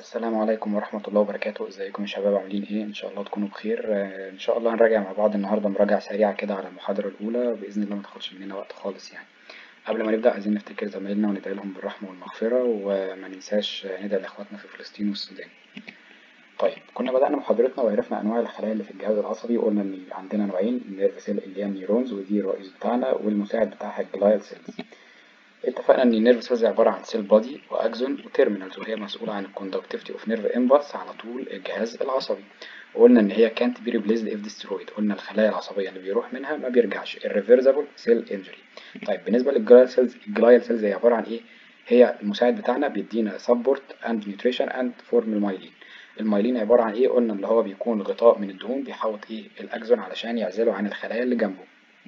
السلام عليكم ورحمة الله وبركاته ازيكم يا شباب عاملين ايه ان شاء الله تكونوا بخير آه، ان شاء الله هنراجع مع بعض النهاردة مراجعة سريعة كده على المحاضرة الاولى باذن الله ما تاخدش مننا وقت خالص يعني قبل ما نبدأ عايزين نفتكر زمايلنا وندعي لهم بالرحمة والمغفرة وما ننساش آه، ندعي لاخواتنا في فلسطين والسودان طيب كنا بدأنا محاضرتنا وعرفنا انواع الخلايا اللي في الجهاز العصبي وقلنا ان عندنا نوعين النيرف سيل اللي هي النيورونز ودي الرئيس بتاعنا والمساعد بتاعها الجلايال سيلز اتفقنا ان النيرف سيلز عباره عن سيل بادي واكزون وتيرمينالز وهي مسؤوله عن الكوندكتيفيتي اوف نيرف امبلس على طول الجهاز العصبي وقلنا ان هي كانت بي ريبليسد اف ديسترويد قلنا الخلايا العصبيه اللي بيروح منها ما بيرجعش irreversible سيل انجري طيب بالنسبه للجلايال سيلز الجلايال سيلز هي عباره عن ايه هي المساعد بتاعنا بيدينا سبورت اند نيوتريشن اند فورم المايلين المايلين عباره عن ايه قلنا اللي هو بيكون غطاء من الدهون بيحوط ايه الاكزون علشان يعزله عن الخلايا اللي جنبه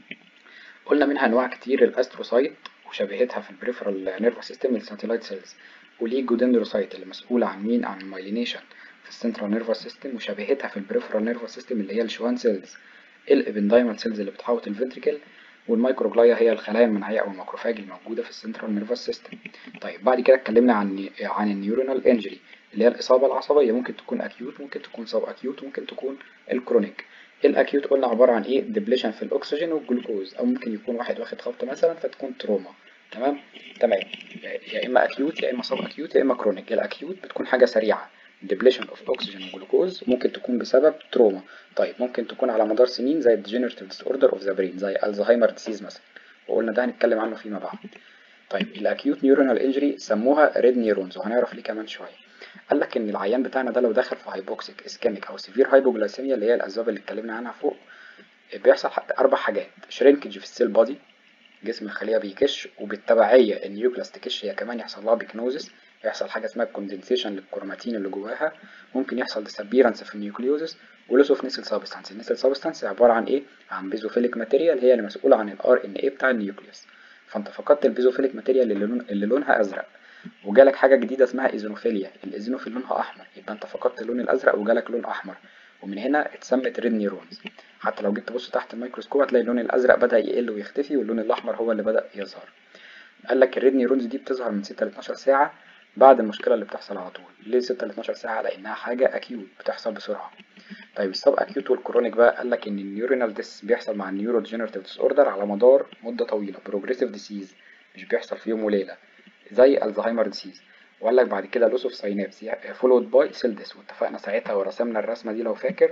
قلنا منها انواع كتير الاستروسايت وشبيهتها في البريفرال نيرفس سيستم الساتلايت سيلز وليجودندروسايت اللي مسؤولة عن مين عن المايلينيشن في السنترال نيرفس سيستم وشبيهتها في البريفرال نيرفس سيستم اللي هي الشوان سيلز الابندايمال سيلز اللي بتحوط الفنتريكل والمايكروجلايا هي الخلايا المناعية أو الماكروفاج الموجودة في السنترال نيرفس سيستم طيب بعد كده اتكلمنا عن عن النيورونال انجري اللي هي الإصابة العصبية ممكن تكون أكيوت ممكن تكون سب أكيوت ممكن تكون الكرونيك الاكيوت قلنا عباره عن ايه ديبليشن في الاكسجين والجلوكوز او ممكن يكون واحد واخد خبطه مثلا فتكون تروما تمام تمام يا اما اكيوت يا اما سب اكيوت يا اما كرونيك الاكيوت بتكون حاجه سريعه ديبليشن اوف اكسجين وجلوكوز ممكن تكون بسبب تروما طيب ممكن تكون على مدار سنين زي الديجنريتيف ديس اوردر اوف ذا برين زي الزهايمر ديسيز مثلا وقلنا ده هنتكلم عنه فيما بعد طيب الاكيوت نيورونال انجري سموها ريد نيورونز وهنعرف ليه كمان شويه قال لك ان العيان بتاعنا ده لو دخل في هايبوكسيك اسكيميك او سيفير هايبوجلايسيميا اللي هي الاسباب اللي اتكلمنا عنها فوق بيحصل حتى اربع حاجات شرينكج في السيل بادي جسم الخليه بيكش وبالتبعيه النيوكلاس تكش هي كمان يحصل لها بيكنوزس يحصل حاجه اسمها كوندنسيشن للكروماتين اللي جواها ممكن يحصل ديسابيرنس في النيوكليوزس ولوس اوف نيسل سابستانس النيسل سابستانس عباره عن ايه عن بيزوفيليك ماتيريال هي اللي مسؤوله عن الار ان اي بتاع النيوكليوس فانت فقدت البيزوفيليك ماتيريال اللي, لون اللي لونها ازرق وجالك حاجه جديده اسمها ايزونوفيليا الايزونوفيل لونها احمر يبقى انت فقدت اللون الازرق وجالك لون احمر ومن هنا اتسمت ريد نيورونز حتى لو جيت تبص تحت الميكروسكوب هتلاقي اللون الازرق بدا يقل ويختفي واللون الاحمر هو اللي بدا يظهر قال لك الريد نيورونز دي بتظهر من 6 ل 12 ساعه بعد المشكله اللي بتحصل على طول ليه 6 ل 12 ساعه لانها حاجه اكيوت بتحصل بسرعه طيب السب اكيوت والكرونيك بقى قال لك ان النيورونال ديس بيحصل مع النيورو ديجنريتيف ديس اوردر على مدار مده طويله بروجريسيف ديسيز مش بيحصل في يوم وليله زي الزهايمر ديسيز وقال لك بعد كده لوس اوف ساينابس فولود باي سيل ديس واتفقنا ساعتها ورسمنا الرسمه دي لو فاكر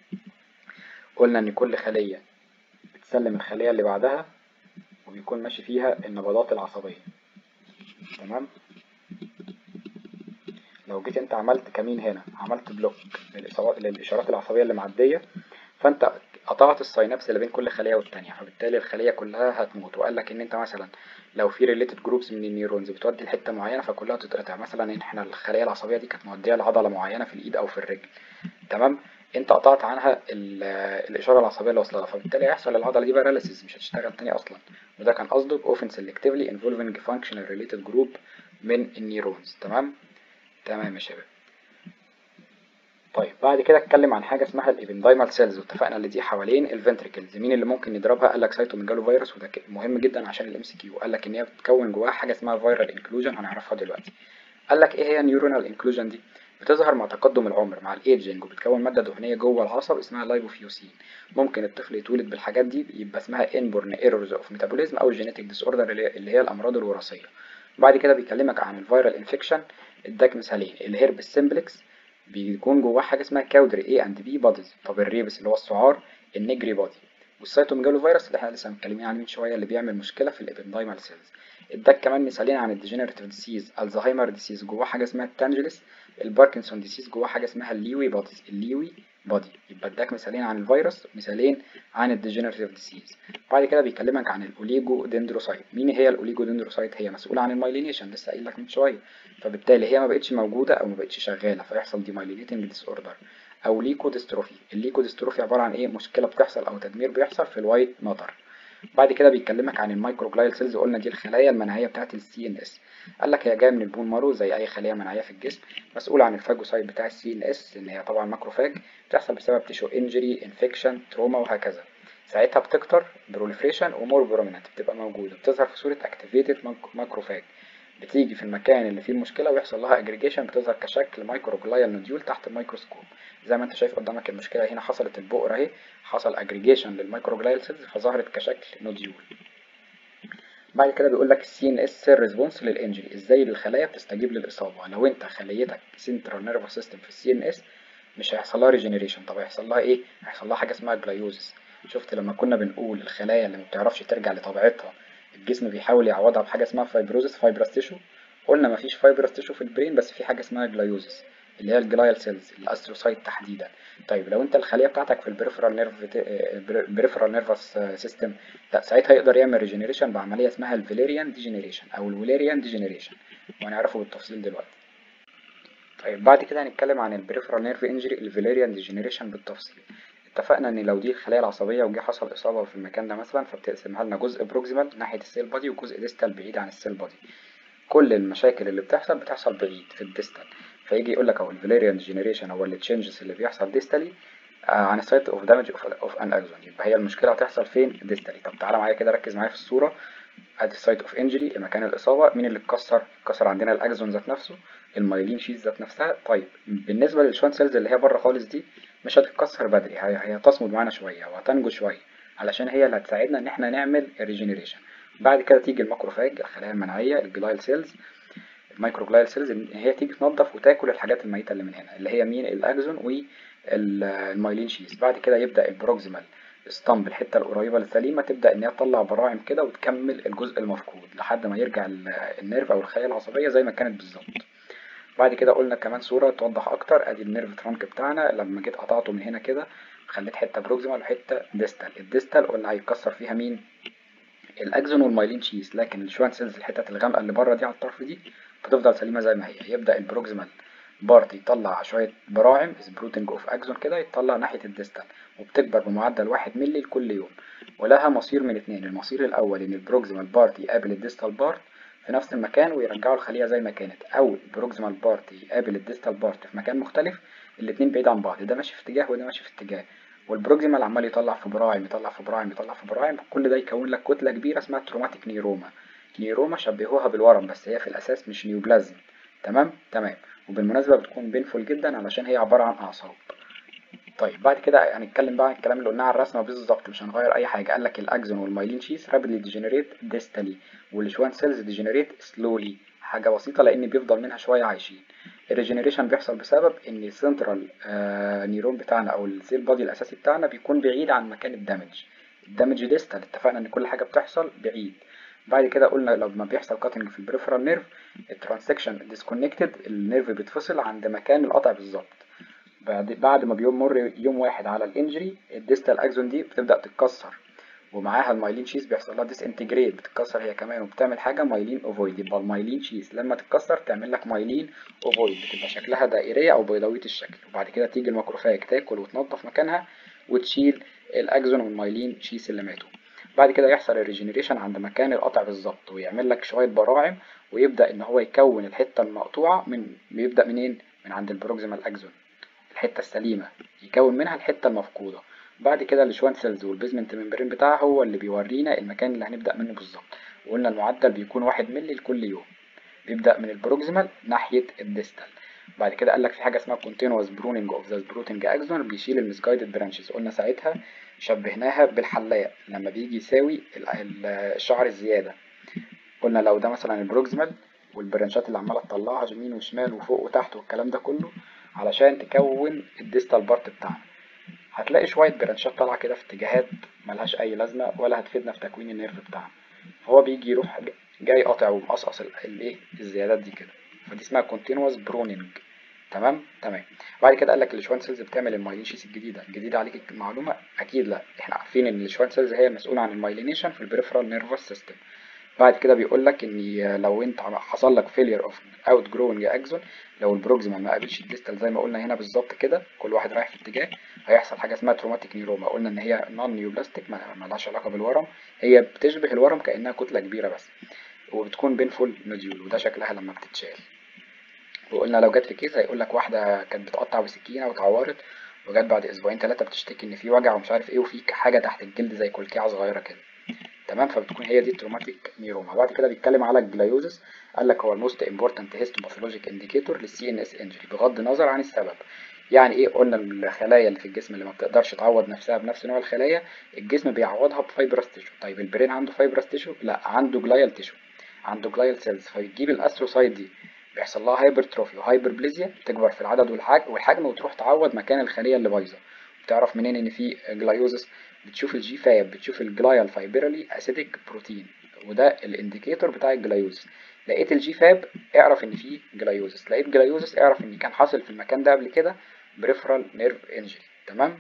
قلنا ان كل خليه بتسلم الخليه اللي بعدها وبيكون ماشي فيها النبضات العصبيه تمام لو جيت انت عملت كمين هنا عملت بلوك للاشارات العصبيه اللي معديه فانت قطعت الساينابس اللي بين كل خليه والتانية فبالتالي الخليه كلها هتموت وقال لك ان انت مثلا لو في ريليتد جروبس من النيورونز بتودي لحته معينه فكلها تتقطع مثلا احنا الخليه العصبيه دي كانت موديه لعضله معينه في الايد او في الرجل تمام انت قطعت عنها الاشاره العصبيه اللي واصله فبالتالي هيحصل العضله دي باراليسيس مش هتشتغل تاني اصلا وده كان قصده اوفن سيلكتيفلي انفولفنج فانكشنال ريليتد جروب من النيورونز تمام تمام يا شباب طيب بعد كده اتكلم عن حاجه اسمها الابندايمال سيلز واتفقنا اللي دي حوالين الفنتريكلز مين اللي ممكن نضربها قال لك سايتوميجالو فيروس وده مهم جدا عشان الام سي كيو قال لك ان هي بتكون جواها حاجه اسمها فيرال انكلوجن هنعرفها دلوقتي قال لك ايه هي نيورونال انكلوجن دي بتظهر مع تقدم العمر مع الايدجنج وبتكون ماده دهنيه جوه العصب اسمها لايبوفيوسين ممكن الطفل يتولد بالحاجات دي يبقى اسمها انبورن ايرورز اوف ميتابوليزم او جينيتك ديس اوردر اللي هي الامراض الوراثيه بعد كده بيكلمك عن الفيرال انفكشن اداك مثالين الهيربس سيمبلكس بيكون جواه حاجه اسمها كاودري اي اند بي باديز طب الريبس اللي هو السعار النجري بادي والسيتوميجالو فيروس اللي احنا لسه متكلمين عليه من شويه اللي بيعمل مشكله في الابندايمال سيلز اداك كمان مثالين عن الديجنريتيف ديسيز الزهايمر ديسيز جواه حاجه اسمها التانجلس الباركنسون ديسيز جواه حاجه اسمها الليوي باديز الليوي بادي يبقى اداك مثالين عن الفيروس مثالين عن الديجنريتيف ديسيز بعد كده بيكلمك عن الاوليجو دندروسايت مين هي الاوليجو دندروسايت هي مسؤوله عن المايلينيشن لسه قايل لك من شويه فبالتالي هي ما بقتش موجوده او ما بقتش شغاله فيحصل ديمايلينيتنج ديس اوردر او ليكو ديستروفي الليكو ديستروفي عباره عن ايه مشكله بتحصل او تدمير بيحصل في الوايت ماتر بعد كده بيكلمك عن المايكروجلايال سيلز قلنا دي الخلايا المناعيه بتاعه السي ان اس قال لك هي جايه من البون مارو زي اي خليه مناعيه في الجسم مسؤوله عن الفاجوسايت بتاع السي ان اس اللي هي طبعا ماكروفاج بتحصل بسبب تيشو انجري انفكشن تروما وهكذا ساعتها بتكتر بروليفريشن ومور بروميننت بتبقى موجوده بتظهر في صوره اكتيفيتد ماكروفاج بتيجي في المكان اللي فيه المشكلة ويحصل لها اجريجيشن بتظهر كشكل مايكروجلايال نوديول تحت الميكروسكوب زي ما انت شايف قدامك المشكلة هنا حصلت البؤرة اهي حصل اجريجيشن للمايكروجلايال سيلز فظهرت كشكل نوديول بعد كده بيقول لك السي ان اس سيل ريسبونس للانجري ازاي الخلايا بتستجيب للاصابه لو انت خليتك سنترال نيرفس سيستم في السي ان اس مش هيحصل لها ريجنريشن طب هيحصل لها ايه هيحصل لها حاجه اسمها جلايوزس شفت لما كنا بنقول الخلايا اللي ما بتعرفش ترجع لطبيعتها الجسم بيحاول يعوضها بحاجه اسمها فايبروزس فايبرس تيشو قلنا مفيش فايبرس تيشو في البرين بس في حاجه اسمها جلايوزس اللي هي الجلايال سيلز الاستروسايت تحديدا طيب لو انت الخليه بتاعتك في البريفرال نيرف البريفرال نيرفس سيستم لا ساعتها يقدر يعمل ريجنريشن بعمليه اسمها الفيليريان ديجنريشن او الوليريان ديجنريشن وهنعرفه بالتفصيل دلوقتي طيب بعد كده هنتكلم عن البريفرال نيرف انجري الفيليريان ديجنريشن بالتفصيل اتفقنا ان لو دي الخلايا العصبيه وجه حصل اصابه في المكان ده مثلا فبتقسمها لنا جزء بروكسيمال ناحيه السيل بادي وجزء ديستال بعيد عن السيل بادي كل المشاكل اللي بتحصل بتحصل بعيد في الديستال فيجي يقول لك اهو الفاليريان ديجنريشن هو التشنجز اللي بيحصل ديستالي آه عن السايت اوف دامج اوف ان اكزون يبقى هي المشكله هتحصل فين ديستالي طب تعالى معايا كده ركز معايا في الصوره ادي السايت اوف انجري مكان الاصابه مين اللي اتكسر اتكسر عندنا الاكزون ذات نفسه المايلين شيز ذات نفسها طيب بالنسبه للشوان سيلز اللي هي بره خالص دي مش هتتكسر بدري هي, هي هتصمد معانا شويه وهتنجو شويه علشان هي اللي هتساعدنا ان احنا نعمل ريجنريشن بعد كده تيجي الماكروفاج الخلايا المناعيه الجلايل سيلز المايكروجلايال سيلز ان هي تيجي تنظف وتاكل الحاجات الميته اللي من هنا اللي هي مين الاكزون والمايلين شيز بعد كده يبدا البروكسيمال ستامب الحته القريبه السليمه تبدا ان هي تطلع براعم كده وتكمل الجزء المفقود لحد ما يرجع النيرف او الخلايا العصبيه زي ما كانت بالظبط بعد كده قلنا كمان صوره توضح اكتر ادي النيرف ترانك بتاعنا لما جيت قطعته من هنا كده خليت حته بروكسيمال وحته ديستال الديستال قلنا هيتكسر فيها مين الاكزون والمايلين شيز لكن الشوان سيلز الحتت الغامقه اللي بره دي على الطرف دي بتفضل سليمه زي ما هي يبدا البروكسيمال بارت يطلع شويه براعم سبروتنج اوف اكزون كده يطلع ناحيه الديستال وبتكبر بمعدل واحد ملي لكل يوم ولها مصير من اتنين المصير الاول ان البروكسيمال بارت يقابل الديستال بارت في نفس المكان ويرجعوا الخليه زي ما كانت او البروكسيمال بارت يقابل الديستال بارت في مكان مختلف الاتنين بعيد عن بعض ده ماشي في اتجاه وده ماشي في اتجاه والبروكسيمال عمال يطلع في براعم يطلع في براعم يطلع في براعم كل ده يكون لك كتله كبيره اسمها تروماتيك نيروما نيروما شبهوها بالورم بس هي في الاساس مش نيوبلازم تمام تمام وبالمناسبه بتكون بينفول جدا علشان هي عباره عن اعصاب طيب بعد كده هنتكلم بقى عن الكلام اللي قلناه على الرسمه بالظبط مش هنغير اي حاجه قال لك الاكزون والمايلين شيس رابيدلي ديجنريت ديستالي والشوان سيلز ديجنريت سلولي حاجه بسيطه لان بيفضل منها شويه عايشين الريجنريشن بيحصل بسبب ان السنترال آه نيرون بتاعنا او السيل بادي الاساسي بتاعنا بيكون بعيد عن مكان الدمج الدمج ديستال اتفقنا ان كل حاجه بتحصل بعيد بعد كده قلنا لما بيحصل كاتنج في البريفرال نيرف الترانسكشن ديسكونكتد النيرف بيتفصل عند مكان القطع بالظبط بعد بعد ما بيمر يوم واحد على الانجري الديستال اكزون دي بتبدا تتكسر ومعاها المايلين شيز بيحصل لها ديس انتجريت بتتكسر هي كمان وبتعمل حاجه مايلين اوفويد يبقى المايلين شيز لما تتكسر تعمل لك مايلين اوفويد بتبقى شكلها دائريه او بيضاويه الشكل وبعد كده تيجي الماكروفاج تاكل وتنظف مكانها وتشيل الاكزون والمايلين شيز اللي ماتوا بعد كده يحصل الريجنريشن عند مكان القطع بالظبط ويعمل لك شويه براعم ويبدا ان هو يكون الحته المقطوعه من بيبدا منين من عند البروكسيمال اكزون الحته السليمه يكون منها الحته المفقوده بعد كده الشوان سيلز والبيزمنت ممبرين بتاعها هو اللي بيورينا المكان اللي هنبدا منه بالظبط وقلنا المعدل بيكون واحد ملي لكل يوم بيبدا من البروكسيمال ناحيه الديستال بعد كده قال لك في حاجه اسمها continuous pruning of the sprouting axon بيشيل المسجايدد برانشز قلنا ساعتها شبهناها بالحلاق لما بيجي يساوي الشعر الزياده قلنا لو ده مثلا البروكسيمال والبرانشات اللي عماله تطلعها يمين وشمال وفوق وتحت والكلام ده كله علشان تكون الديستال بارت بتاعنا هتلاقي شويه برانشات طالعه كده في اتجاهات ملهاش اي لازمه ولا هتفيدنا في تكوين النيرف بتاعنا فهو بيجي يروح جاي قاطع ومقصقص الايه الزيادات دي كده فدي اسمها continuous pruning تمام تمام بعد كده قال لك الشوان سيلز بتعمل المايلين شيس الجديده الجديده عليك المعلومه اكيد لا احنا عارفين ان الشوان سيلز هي المسؤوله عن المايلينيشن في البريفرال نيرفس سيستم بعد كده بيقول لك ان لو انت حصل لك فيلير اوف اوت جروينج اكزون لو البروكسيمال ما قابلش الديستال زي ما قلنا هنا بالظبط كده كل واحد رايح في اتجاه هيحصل حاجه اسمها تروماتيك نيوروما قلنا ان هي نون نيوبلاستيك ما لهاش علاقه بالورم هي بتشبه الورم كانها كتله كبيره بس وبتكون بينفول نوديول وده شكلها لما بتتشال وقلنا لو جت في كيس هيقول لك واحده كانت بتقطع بسكينه واتعورت وجت بعد اسبوعين ثلاثه بتشتكي ان في وجع ومش عارف ايه وفي حاجه تحت الجلد زي كلكيعه صغيره كده تمام فبتكون هي دي التروماتيك نيوروما بعد كده بيتكلم على الجلايوزس قال لك هو الموست امبورتنت هيستوباثولوجيك انديكيتور للسي ان اس انجري بغض النظر عن السبب يعني ايه قلنا الخلايا اللي في الجسم اللي ما بتقدرش تعوض نفسها بنفس نوع الخلايا الجسم بيعوضها بفايبرس تيشو طيب البرين عنده فايبرس تيشو لا عنده جلايال تيشو عنده جلايال سيلز فبتجيب الاستروسايت دي بيحصل لها هايبرتروفي وهايبربليزيا تكبر في العدد والحجم والحجم وتروح تعوض مكان الخليه اللي بايظه بتعرف منين ان في جلايوزس بتشوف الجي فاب بتشوف الجلايال فايبرالي اسيديك بروتين وده الانديكيتور بتاع الجلايوزس لقيت الجي فاب اعرف ان في جلايوزس لقيت جلايوزس اعرف ان كان حاصل في المكان ده قبل كده بريفرال نيرف انجري تمام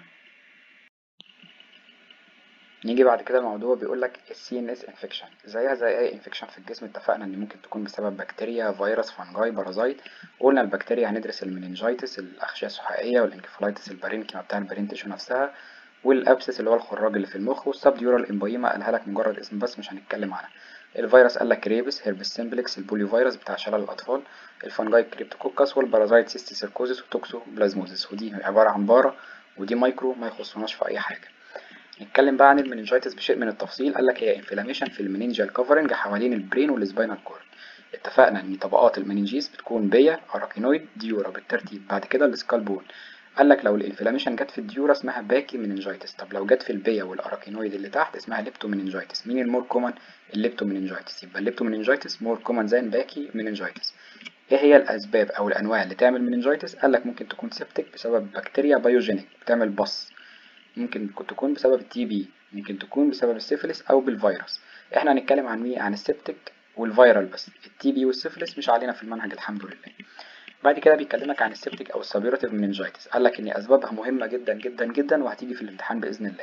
نيجي بعد كده الموضوع بيقول لك السي ان اس انفكشن زيها زي اي انفكشن في الجسم اتفقنا ان ممكن تكون بسبب بكتيريا فيروس فانجاي بارازايت قلنا البكتيريا هندرس المننجايتس الاغشيه السحائيه والانكفالايتس البارينكيما بتاع البرين تيشو نفسها والابسس اللي هو الخراج اللي في المخ والسبديورال امبويما قالها لك مجرد اسم بس مش هنتكلم عنها الفيروس قال لك ريبس هيربس سيمبلكس البوليو فيروس بتاع شلل الاطفال الفانجاي كريبتوكوكس والبارازايت سيستي سيركوزيس وتوكسو بلازموزيس ودي عباره عن باره ودي مايكرو ما يخصناش في اي حاجه نتكلم بقى عن المننجايتس بشيء من التفصيل قال لك هي انفلاميشن في المننجال كفرنج حوالين البرين والسباينال كورد اتفقنا ان طبقات المننجيز بتكون بيا اراكينويد ديورا بالترتيب بعد كده السكالبول قال لك لو الانفلاميشن جت في الديورا اسمها باكي مننجايتس طب لو جت في البيا والاراكينويد اللي تحت اسمها ليبتو مننجايتس مين المور كومن الليبتو مننجايتس يبقى الليبتو مننجايتس مور كومن زان باكي مننجايتس ايه هي الاسباب او الانواع اللي تعمل مننجايتس قال لك ممكن تكون سيبتك بسبب بكتيريا بايوجينيك بتعمل بص ممكن تكون بسبب التي بي ممكن تكون بسبب السيفلس او بالفيروس احنا هنتكلم عن مين عن السيبتك والفيرال بس التي بي والسيفلس مش علينا في المنهج الحمد لله بعد كده بيكلمك عن السيبتك او السبيراتيف مننجايتس قال لك ان اسبابها مهمه جدا جدا جدا وهتيجي في الامتحان باذن الله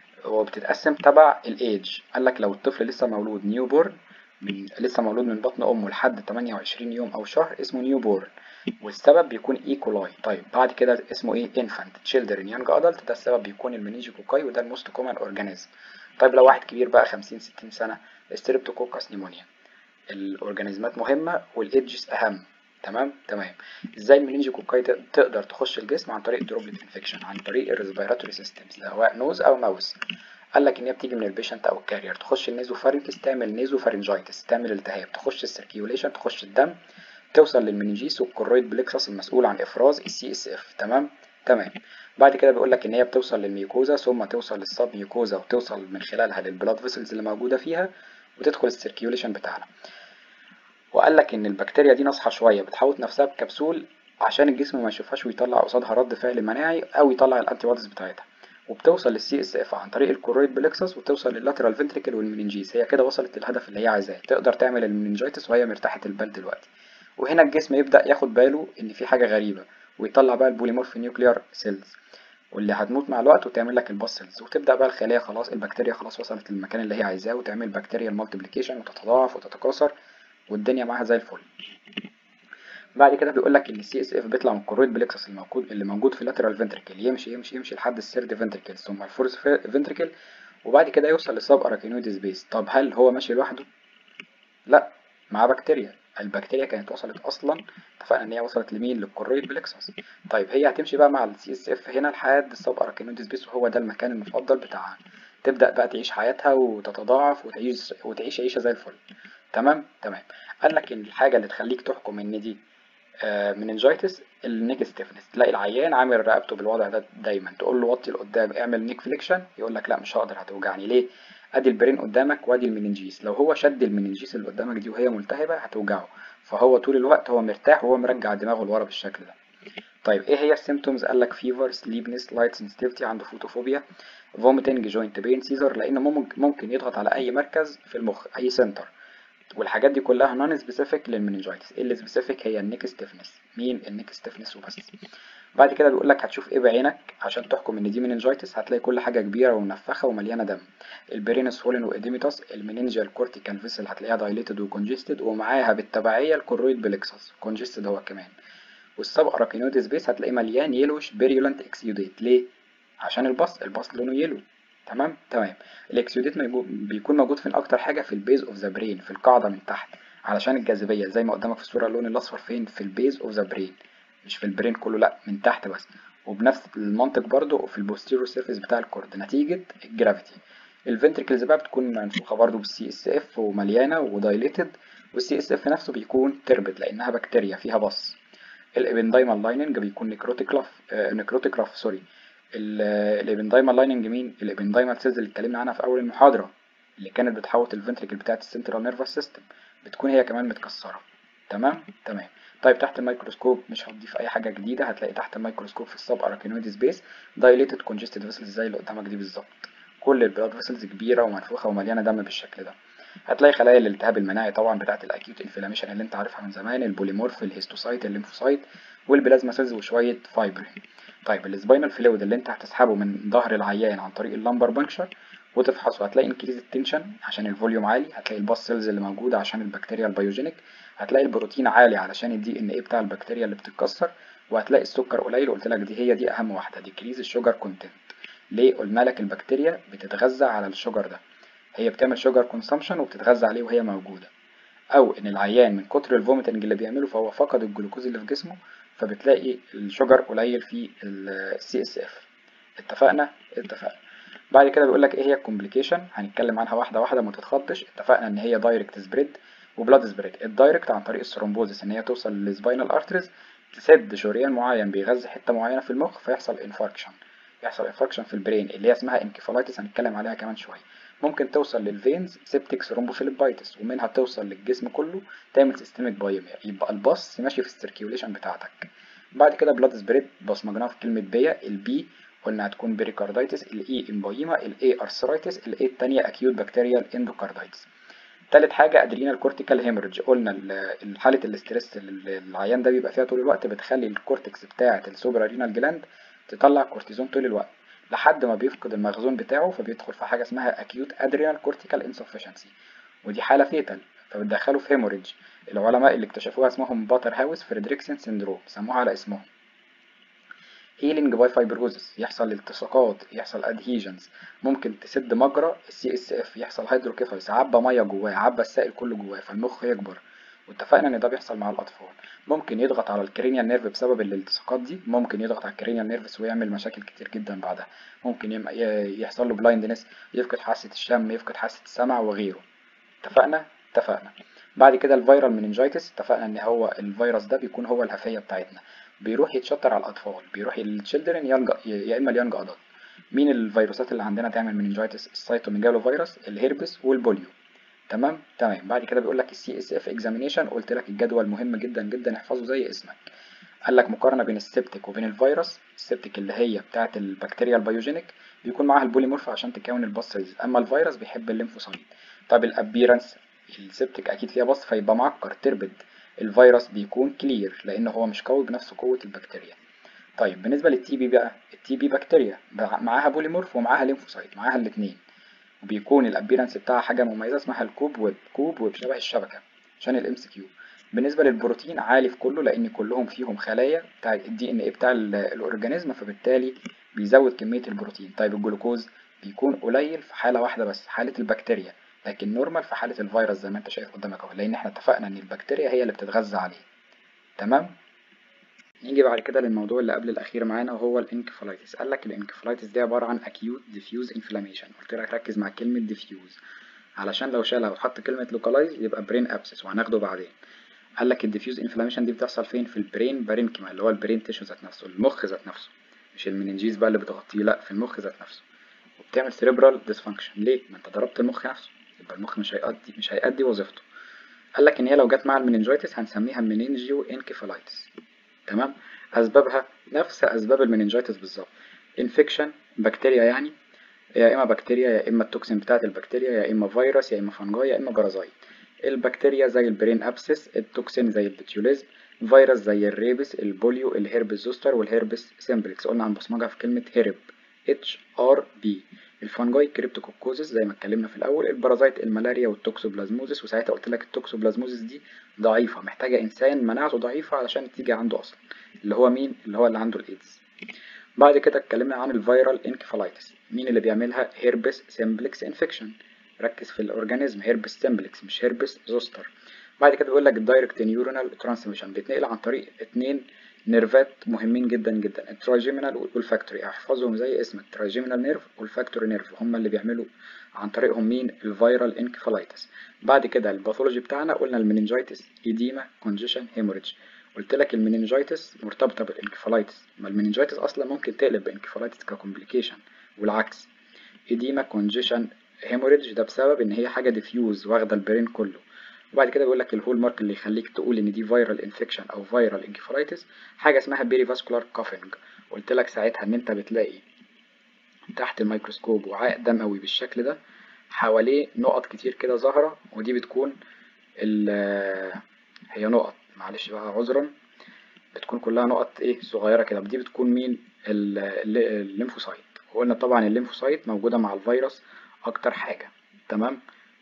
وبتتقسم تبع الايدج قال لك لو الطفل لسه مولود نيو بورن من لسه مولود من بطن امه لحد 28 يوم او شهر اسمه نيو بورن والسبب بيكون ايكولاي طيب بعد كده اسمه ايه انفانت تشيلدرن يانج ادلت ده السبب بيكون المنيجيكوكاي وده الموست كومن اورجانيزم طيب لو واحد كبير بقى 50 60 سنه ستريبتوكوكس نيمونيا الاورجانيزمات مهمه والايدجز اهم تمام تمام ازاي المنينجيكوكاي تقدر تخش الجسم عن طريق دروبلت انفكشن عن طريق الريسبيراتوري سيستم سواء نوز او ماوس قال لك ان هي بتيجي من البيشنت او الكارير تخش النيزوفارينكس تعمل نيزوفارينجايتس تعمل التهاب تخش السيركيوليشن تخش الدم توصل للمننجيس والكرويد بليكسس المسؤول عن افراز السي اس اف تمام تمام بعد كده بيقول لك ان هي بتوصل للميوكوزا ثم توصل للسب ميوكوزا وتوصل من خلالها للبلاد فيسلز اللي موجوده فيها وتدخل السيركيوليشن بتاعنا وقال لك ان البكتيريا دي ناصحه شويه بتحوط نفسها بكبسول عشان الجسم ما يشوفهاش ويطلع قصادها رد فعل مناعي او يطلع الانتي بوديز بتاعتها وبتوصل للسي اس اف عن طريق الكورويد بلكسس وتوصل لللاترال فنتريكل والمننجيس هي كده وصلت للهدف اللي هي عايزاه تقدر تعمل المننجيتس وهي مرتاحه البال دلوقتي وهنا الجسم يبدا ياخد باله ان في حاجه غريبه ويطلع بقى البوليمورف نيوكليار سيلز واللي هتموت مع الوقت وتعمل لك الباسلز وتبدا بقى الخليه خلاص البكتيريا خلاص وصلت للمكان اللي هي عايزاه وتعمل بكتيريا المالتيبليكيشن وتتضاعف وتتكاثر والدنيا معاها زي الفل بعد كده بيقول لك ان السي اس اف بيطلع من الكورويد بلكسس الموجود اللي موجود في اللاترال فنتريكل يمشي يمشي يمشي لحد السيرد فنتريكل ثم الفورث فنتريكل وبعد كده يوصل للسب اراكينويد سبيس طب هل هو ماشي لوحده لا معاه بكتيريا البكتيريا كانت وصلت اصلا اتفقنا ان هي وصلت لمين للكورويد بلكسس طيب هي هتمشي بقى مع السي اس اف هنا لحد السب اراكينويد سبيس وهو ده المكان المفضل بتاعها تبدا بقى تعيش حياتها وتتضاعف وتعيش وتعيش عيشه زي الفل تمام تمام قال لك ان الحاجه اللي تخليك تحكم ان دي آه مننجايتس النيك ستيفنس تلاقي العيان عامل رقبته بالوضع ده دايما تقول له وطي لقدام اعمل نيك فليكشن يقول لك لا مش هقدر هتوجعني ليه ادي البرين قدامك وادي المننجيس لو هو شد المننجيس اللي قدامك دي وهي ملتهبه هتوجعه فهو طول الوقت هو مرتاح وهو مرجع دماغه لورا بالشكل ده طيب ايه هي السيمتومز قال لك فيفر سليبنس لايت سنسيتيفيتي عنده فوتوفوبيا فوميتنج جوينت بين سيزر لان ممكن يضغط على اي مركز في المخ اي سنتر والحاجات دي كلها نون سبيسيفيك للمننجايتس اللي سبيسيفيك هي النيك ستيفنس مين النيك ستيفنس وبس بعد كده بيقول لك هتشوف ايه بعينك عشان تحكم ان دي مننجايتس هتلاقي كل حاجه كبيره ومنفخه ومليانه دم البرين سولين واديميتاس المننجال كورتيكال فيسل هتلاقيها دايليتد وكونجستد ومعاها بالتبعيه الكورويد بلكسس كونجستد هو كمان والسب اراكينويد سبيس هتلاقيه مليان يلوش بيريولانت اكسيوديت ليه عشان البص البص لونه يلو تمام تمام الاكسيوديت بيكون موجود فين اكتر حاجه في البيز اوف ذا برين في القاعده من تحت علشان الجاذبيه زي ما قدامك في الصوره اللون الاصفر فين في البيز اوف ذا برين مش في البرين كله لا من تحت بس وبنفس المنطق برضو في البوستيريور سيرفيس بتاع الكورد نتيجه الجرافيتي الفنتريكلز بقى بتكون منفوخه برضو بالسي اس اف ومليانه ودايليتد والسي اس اف نفسه بيكون تربد لانها بكتيريا فيها بص الابندايمال لايننج بيكون نكروتيكلاف آه نكروتيكراف سوري الابندايمال لايننج مين الابندايمال سيلز اللي اتكلمنا عنها في اول المحاضره اللي كانت بتحوط الفنتريكل بتاعت السنترال نيرفس سيستم بتكون هي كمان متكسره تمام تمام طيب تحت الميكروسكوب مش هتضيف اي حاجه جديده هتلاقي تحت الميكروسكوب في السب اراكينويد سبيس دايليتد كونجستد فيسلز زي اللي قدامك دي بالظبط كل البلاد فيسلز كبيره ومنفوخه ومليانه دم بالشكل ده هتلاقي خلايا الالتهاب المناعي طبعا بتاعه الاكيوت انفلاميشن اللي انت عارفها من زمان البوليمورف الهيستوسايت الليمفوسايت والبلازما سيلز وشويه فايبرين طيب السباينال فلويد اللي انت هتسحبه من ظهر العيان عن طريق اللمبر بنكشر وتفحصه هتلاقي انكريز التنشن عشان الفوليوم عالي هتلاقي الباس سيلز اللي موجوده عشان البكتيريا البيوجينيك هتلاقي البروتين عالي علشان الدي ان ايه بتاع البكتيريا اللي بتتكسر وهتلاقي السكر قليل قلت لك دي هي دي اهم واحده ديكريز الشوجر كونتنت ليه قلنا لك البكتيريا بتتغذى على الشوجر ده هي بتعمل شوجر كونسامشن وبتتغذى عليه وهي موجوده او ان العيان من كتر الفوميتنج اللي بيعمله فهو فقد الجلوكوز اللي في جسمه فبتلاقي الشوجر قليل في السي اس اف اتفقنا اتفقنا بعد كده بيقول لك ايه هي الكومبليكيشن هنتكلم عنها واحده واحده ما تتخضش اتفقنا ان هي دايركت سبريد وبلاد سبريد الدايركت عن طريق الثرومبوزس ان هي توصل للسباينال ارتريز تسد شريان معين بيغذي حته معينه في المخ فيحصل انفاركشن يحصل انفاركشن في البرين اللي هي اسمها انكفالايتس هنتكلم عليها كمان شويه ممكن توصل للفينز سيبتيك ثرومبوفيليبايتس ومنها توصل للجسم كله تعمل سيستميك بايوميا يبقى الباص ماشي في السيركيوليشن بتاعتك بعد كده بلاد سبريد بصمجناها في كلمه بيا البي قلنا هتكون بيريكاردايتس الاي امبايما الاي ارثرايتس الاي الثانيه اكيوت بكتيريال اندوكاردايتس تالت حاجة ادرينال كورتيكال هيموريدج قلنا حالة الاسترس اللي العيان ده بيبقى فيها طول الوقت بتخلي الكورتكس بتاعة السوبرا رينال جلاند تطلع كورتيزون طول الوقت لحد ما بيفقد المخزون بتاعه فبيدخل في حاجة اسمها acute adrenal cortical insufficiency ودي حالة فيتال فبتدخله في هيموريدج العلماء اللي اكتشفوها اسمهم باتر هاوس فريدريكسن سيندروم سموها على اسمهم هيلينج باي فايبروزس يحصل التصاقات يحصل ادهيجنز ممكن تسد مجرى السي اس اف يحصل هيدروكيفالس عبى ميه جواه عبى السائل كله جواه فالمخ يكبر واتفقنا ان ده بيحصل مع الاطفال ممكن يضغط على الكرينيال نيرف بسبب الالتصاقات دي ممكن يضغط على الكرينيال نيرفس ويعمل مشاكل كتير جدا بعدها ممكن يحصل له بلايندنس يفقد حاسه الشم يفقد حاسه السمع وغيره اتفقنا اتفقنا بعد كده الفيرال مننجايتس اتفقنا ان هو الفيروس ده بيكون هو الهفيه بتاعتنا بيروح يتشطر على الاطفال بيروح للتشيلدرن يلجا يا اما اليانج ادلت مين الفيروسات اللي عندنا تعمل مننجايتس السيتوميجالو فيروس الهيربس والبوليو تمام تمام بعد كده بيقول لك السي اس اف اكزامينيشن قلت لك الجدول مهم جدا جدا احفظه زي اسمك قال لك مقارنه بين السبتيك وبين الفيروس السبتيك اللي هي بتاعه البكتيريا البيوجينيك بيكون معاها البوليمورف عشان تكون الباستريز اما الفيروس بيحب الليمفوسايت طب الابيرنس السبتيك اكيد فيها باست فيبقى معكر تربد الفيروس بيكون كلير لان هو مش قوي بنفس قوه البكتيريا طيب بالنسبه للتي بي بقى التي بي بكتيريا معاها بوليمورف ومعاها ليمفوسايت معاها الاثنين وبيكون الابيرنس بتاعها حاجه مميزه اسمها الكوب ويب كوب ويب شبه الشبكه عشان الام سي كيو بالنسبه للبروتين عالي في كله لان كلهم فيهم خلايا بتاع الدي ان ايه بتاع الاورجانيزم فبالتالي بيزود كميه البروتين طيب الجلوكوز بيكون قليل في حاله واحده بس حاله البكتيريا لكن نورمال في حاله الفيروس زي ما انت شايف قدامك اهو لان احنا اتفقنا ان البكتيريا هي اللي بتتغذى عليه تمام نيجي بعد كده للموضوع اللي قبل الاخير معانا وهو الانكفالايتس قال لك الانكفالايتس دي عباره عن acute diffuse inflammation قلت لك ركز مع كلمه diffuse علشان لو شالها وحط كلمه localize يبقى brain abscess وهناخده بعدين قال لك الديفيوز انفلاميشن دي بتحصل فين في البرين بارينكيما اللي هو البرين تيشو ذات نفسه المخ ذات نفسه مش المننجيز بقى اللي بتغطيه لا في المخ ذات نفسه وبتعمل سيريبرال ديسفانكشن ليه ما انت ضربت المخ نفسه يبقى المخ مش هيأدي مش هيأدي وظيفته قال لك ان هي لو جت مع المننجايتس هنسميها مننجيو انكفالايتس تمام اسبابها نفس اسباب المننجايتس بالظبط انفكشن بكتيريا يعني يا اما بكتيريا يا اما التوكسين بتاعت البكتيريا يا اما فيروس يا اما فنجاي يا اما بارازايت البكتيريا زي البرين ابسس التوكسين زي البتيوليزم فيروس زي الريبس البوليو الهيربس زوستر والهيربس سيمبلكس قلنا هنبصمجها في كلمة هيرب اتش ار بي الفنجاي كريبتوكوكوزس زي ما اتكلمنا في الاول البارازايت الملاريا والتوكسوبلازموزس وساعتها قلت لك التوكسوبلازموزس دي ضعيفة محتاجة انسان مناعته ضعيفة علشان تيجي عنده اصلا اللي هو مين اللي هو اللي عنده الايدز بعد كده اتكلمنا عن الفيرال انكفالايتس مين اللي بيعملها هيربس سيمبلكس انفكشن ركز في الاورجانيزم هيربس سيمبلكس مش هيربس زوستر بعد كده بيقول لك الدايركت نيورونال ترانسميشن بيتنقل عن طريق اتنين نيرفات مهمين جدا جدا التراجيمينال والفاكتوري احفظهم زي اسم التراجيمينال نيرف والفاكتوري نيرف هما اللي بيعملوا عن طريقهم مين الفيرال انكفالايتس بعد كده الباثولوجي بتاعنا قلنا المننجايتس ايديما كونجيشن هيموريدج قلت لك المننجايتس مرتبطه بالانكفالايتس ما المننجايتس اصلا ممكن تقلب بانكفالايتس ككومبليكيشن والعكس ايديما كونجيشن هيموريدج ده بسبب ان هي حاجه ديفيوز واخده البرين كله وبعد كده بيقول لك الهول مارك اللي يخليك تقول ان دي فيرال انفكشن او فيرال انكفالايتس حاجه اسمها بيري فاسكولار كافينج قلت لك ساعتها ان انت بتلاقي تحت الميكروسكوب وعاء دموي بالشكل ده حواليه نقط كتير كده ظاهره ودي بتكون هي نقط معلش بقى عذرا بتكون كلها نقط ايه صغيره كده دي بتكون مين الليمفوسايت وقلنا طبعا الليمفوسايت موجوده مع الفيروس اكتر حاجه تمام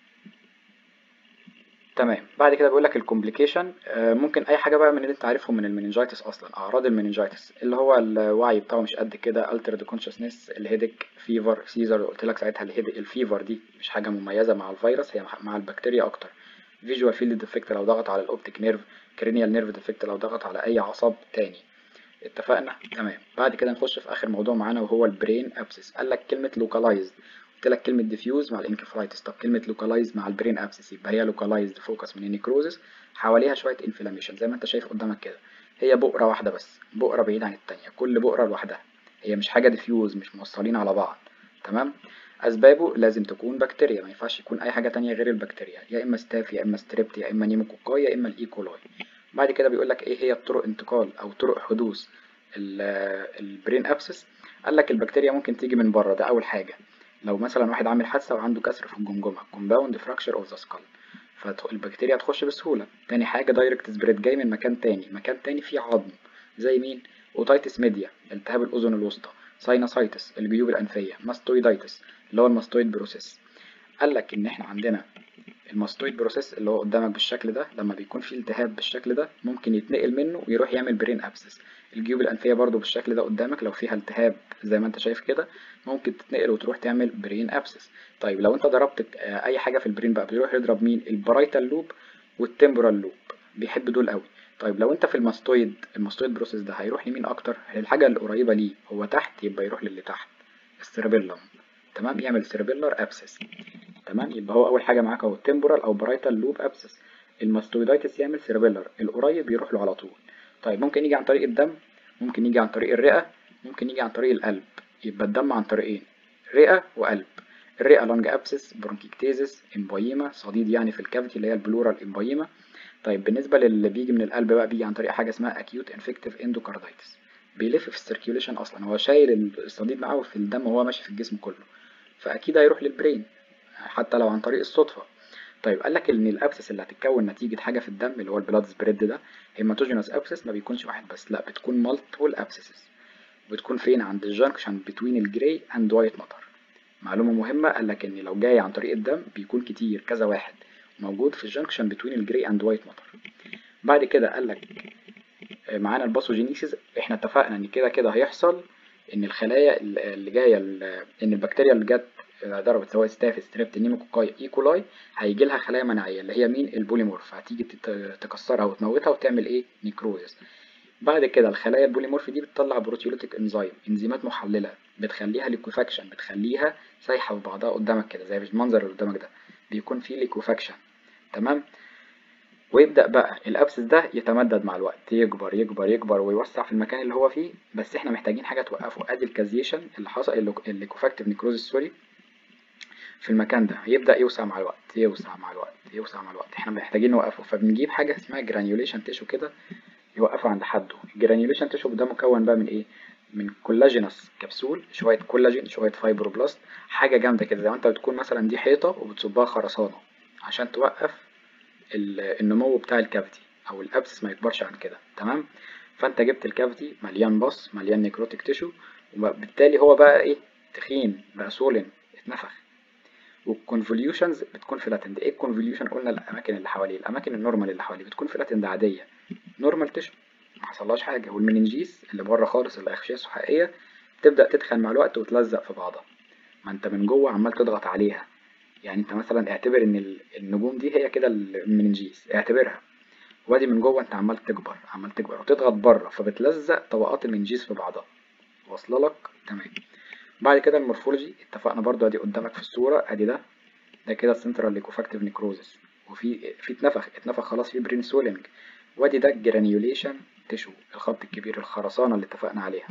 تمام بعد كده بيقول لك الكومبليكيشن ممكن اي حاجه بقى من اللي انت عارفهم من المننجايتس اصلا اعراض المننجايتس اللي هو الوعي بتاعه مش قد كده altered consciousness الهيدك فيفر سيزر قلت لك ساعتها الهيدك الفيفر دي مش حاجه مميزه مع الفيروس هي مع البكتيريا اكتر فيجوال فيلد ديفكت لو ضغط على الاوبتيك نيرف كرينيال نيرف ديفكت لو ضغط على اي عصب تاني اتفقنا تمام بعد كده نخش في اخر موضوع معانا وهو البرين ابسس قال لك كلمه لوكالايزد قلت لك كلمة ديفيوز مع الانكفالايتس طب كلمة لوكالايز مع البرين ابسس يبقى هي لوكالايزد فوكس من النيكروزس حواليها شوية انفلاميشن زي ما انت شايف قدامك كده هي بؤرة واحدة بس بؤرة بعيدة عن التانية كل بؤرة لوحدها هي مش حاجة ديفيوز مش موصلين على بعض تمام اسبابه لازم تكون بكتيريا ما ينفعش يكون اي حاجة تانية غير البكتيريا يا اما ستاف يا اما ستريبت يا اما نيموكوكاي يا اما الايكولاي بعد كده بيقول لك ايه هي طرق انتقال او طرق حدوث البرين ابسس قال لك البكتيريا ممكن تيجي من بره ده اول حاجة لو مثلا واحد عامل حادثة وعنده كسر في الجمجمة compound fracture of the skull فالبكتيريا تخش بسهولة تاني حاجة دايركت سبريد جاي من مكان تاني مكان تاني فيه عظم زي مين اوتايتس ميديا التهاب الاذن الوسطى ساينوسايتس الجيوب الانفية ماستويدايتس اللي هو الماستويد بروسيس قال لك ان احنا عندنا الماستويد بروسيس اللي هو قدامك بالشكل ده لما بيكون فيه التهاب بالشكل ده ممكن يتنقل منه ويروح يعمل برين ابسس الجيوب الانفيه برضو بالشكل ده قدامك لو فيها التهاب زي ما انت شايف كده ممكن تتنقل وتروح تعمل برين ابسس طيب لو انت ضربت اي حاجه في البرين بقى بيروح يضرب مين البرايتال لوب والتمبرال لوب بيحب دول قوي طيب لو انت في الماستويد الماستويد بروسيس ده هيروح يمين اكتر الحاجه القريبه ليه هو تحت يبقى يروح للي تحت السيربيلم تمام يعمل سيربيلر ابسس تمام يبقى هو اول حاجه معاك اهو تمبورال او برايتال لوب ابسس الماستويدايتس يعمل سيربيلر القريب يروح له على طول طيب ممكن يجي عن طريق الدم ممكن يجي عن طريق الرئه ممكن يجي عن طريق القلب يبقى الدم عن طريقين رئه وقلب الرئه لانج ابسس برونكيكتيزس امبايما صديد يعني في الكافيتي اللي هي البلورال امبايما طيب بالنسبه للي بيجي من القلب بقى بيجي عن طريق حاجه اسمها اكيوت انفكتيف اندوكاردايتس بيلف في السيركيوليشن اصلا هو شايل الصديد معاه في الدم وهو ماشي في الجسم كله فاكيد هيروح للبرين حتى لو عن طريق الصدفه طيب قال لك ان الابسس اللي هتتكون نتيجه حاجه في الدم اللي هو البلاد سبريد ده هيماتوجينوس ابسس ما بيكونش واحد بس لا بتكون مالتيبل ابسسز بتكون فين عند الجنكشن بتوين الجراي اند وايت ماتر معلومه مهمه قال لك ان لو جاي عن طريق الدم بيكون كتير كذا واحد موجود في الجنكشن بتوين الجراي اند وايت ماتر بعد كده قال لك معانا الباثوجينيسيس احنا اتفقنا ان كده كده هيحصل ان الخلايا اللي جايه ان البكتيريا اللي جت ضربت سواء ستاف ستريبت نيموكوكاي ايكولاي هيجي لها خلايا مناعيه اللي هي مين البوليمورف هتيجي تكسرها وتموتها وتعمل ايه نيكروزس بعد كده الخلايا البوليمورف دي بتطلع بروتيوليتيك انزيم انزيمات محلله بتخليها ليكوفاكشن بتخليها سايحه في بعضها قدامك كده زي المنظر اللي قدامك ده بيكون فيه ليكوفاكشن تمام ويبدأ بقى الأبسس ده يتمدد مع الوقت يكبر يكبر يكبر ويوسع في المكان اللي هو فيه بس احنا محتاجين حاجة توقفه ادي الكازيشن اللي حصل الليكوفاكتيف نيكروزس سوري في المكان ده يبدأ يوسع مع الوقت يوسع مع الوقت يوسع مع الوقت احنا محتاجين نوقفه فبنجيب حاجة اسمها جرانيوليشن تيشو كده يوقفه عند حده الجرانيوليشن تيشو ده مكون بقى من ايه من كولاجينس كبسول شوية كولاجين شوية فايبروبلاست حاجة جامدة كده زي ما انت بتكون مثلا دي حيطة وبتصبها خرسانة عشان توقف النمو بتاع الكافيتي او الابسس ما يكبرش عن كده تمام فانت جبت الكافيتي مليان بص مليان نيكروتيك تيشو وبالتالي هو بقى ايه تخين بقى سولن اتنفخ والكونفوليوشنز بتكون فلاتند ايه الكونفوليوشن قلنا الاماكن اللي حواليه الاماكن النورمال اللي حواليه بتكون فلاتند عاديه نورمال تيشو ما حصلهاش حاجه والمننجيس اللي بره خالص الاغشيه السحائيه تبدا تتخن مع الوقت وتلزق في بعضها ما انت من جوه عمال تضغط عليها يعني انت مثلا اعتبر ان النجوم دي هي كده المننجيس اعتبرها وادي من جوه انت عمال تكبر عمال تكبر وتضغط بره فبتلزق طبقات المنجيز في بعضها واصله لك تمام بعد كده المورفولوجي اتفقنا برضو ادي قدامك في الصوره ادي ده ده كده السنترال ليكوفاكتيف نيكروزس وفي في اتنفخ اتنفخ خلاص في برين سويلنج وادي ده الجرانيوليشن تشو الخط الكبير الخرسانه اللي اتفقنا عليها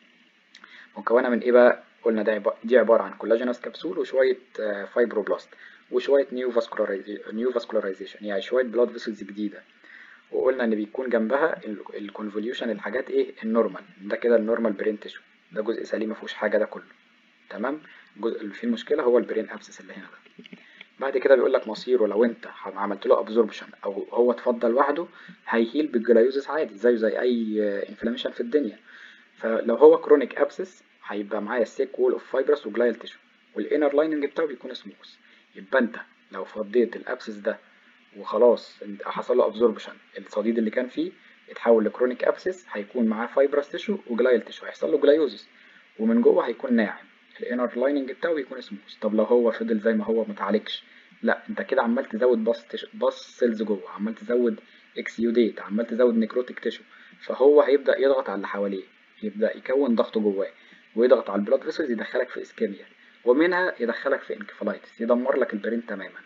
مكونه من ايه بقى قلنا ده عب- دي عباره عن كولاجينوس كبسول وشويه فايبروبلاست وشويه نيو نيو فاسكولارايزيشن يعني شويه بلاد فيسلز جديده وقلنا ان بيكون جنبها الكونفوليوشن الحاجات ايه النورمال ده كده النورمال برين تيشو ده جزء سليم مفيهوش حاجه ده كله تمام الجزء اللي فيه المشكله هو البرين ابسس اللي هنا ده بعد كده بيقول لك مصيره لو انت عملت له ابزوربشن او هو اتفضل لوحده هيهيل بالجلايوزس عادي زيه زي اي انفلاميشن في الدنيا فلو هو كرونيك ابسس هيبقى معايا السيك وول اوف فايبرس وجلايال تيشو والانر لايننج بتاعه بيكون سموث يبقى انت لو فضيت الابسس ده وخلاص انت حصل له ابزوربشن الصديد اللي كان فيه اتحول لكرونيك ابسس هيكون معاه فايبرس تيشو وجلايال تيشو هيحصل له جلايوزس ومن جوه هيكون ناعم الانر لايننج بتاعه بيكون سموث طب لو هو فضل زي ما هو متعالجش لا انت كده عمال تزود باص تيشو باص سيلز جوه عمال تزود اكسيوديت عمال تزود نيكروتيك تيشو فهو هيبدا يضغط على اللي حواليه يبدا يكون ضغط جواه ويضغط على البلاد فيسلز يدخلك في اسكيميا ومنها يدخلك في انكفالايتس يدمر لك البرين تماما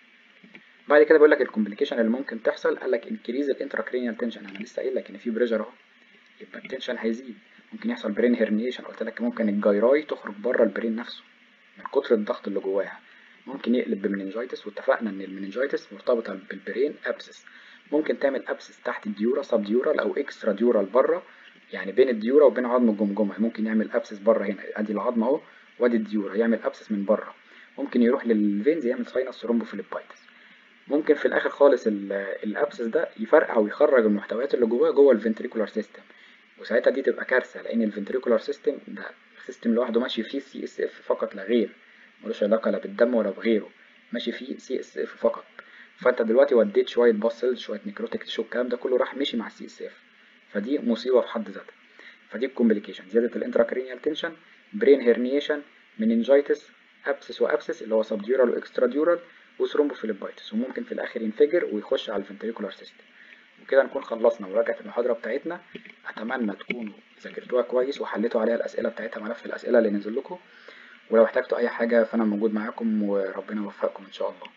بعد كده بيقول لك الكومبليكيشن اللي ممكن تحصل قال لك انكريز الانتراكرينيال تنشن انا لسه قايل لك ان في بريشر اهو يبقى التنشن هيزيد ممكن يحصل برين هيرنيشن قلت لك ممكن الجايراي تخرج بره البرين نفسه من كتر الضغط اللي جواها ممكن يقلب بمننجايتس واتفقنا ان المننجايتس مرتبطه بالبرين ابسس ممكن تعمل ابسس تحت الديورا سب ديورال او اكسترا ديورال بره يعني بين الديورا وبين عظم الجمجمه ممكن يعمل ابسس بره هنا ادي العظم اهو وادي الديورا يعمل ابسس من بره ممكن يروح للفينز يعمل ساينس ثرومبوفيليبايتس ممكن في الاخر خالص الابسس ده يفرقع ويخرج المحتويات اللي جواه جوه الفنتريكولار سيستم وساعتها دي تبقى كارثه لان الفنتريكولار سيستم ده سيستم لوحده ماشي فيه سي اس اف فقط لا غير ملوش علاقه لا بالدم ولا بغيره ماشي فيه سي اس اف فقط فانت دلوقتي وديت شويه باسلز شويه نيكروتيك تيشو الكلام ده كله راح مشي مع السي اس اف فدي مصيبه في حد ذاتها فدي الكومبليكيشن زياده الانتراكرينيال تنشن برين هيرنيشن مننجايتس ابسس وابسس اللي هو سبديورال واكسترا ديورال وثرومبوفيليبايتس وممكن في الاخر ينفجر ويخش على الفنتريكولار سيستم وكده نكون خلصنا مراجعه المحاضره بتاعتنا اتمنى تكونوا ذاكرتوها كويس وحليتوا عليها الاسئله بتاعتها ملف الاسئله اللي نزل لكم ولو احتجتوا اي حاجه فانا موجود معاكم وربنا يوفقكم ان شاء الله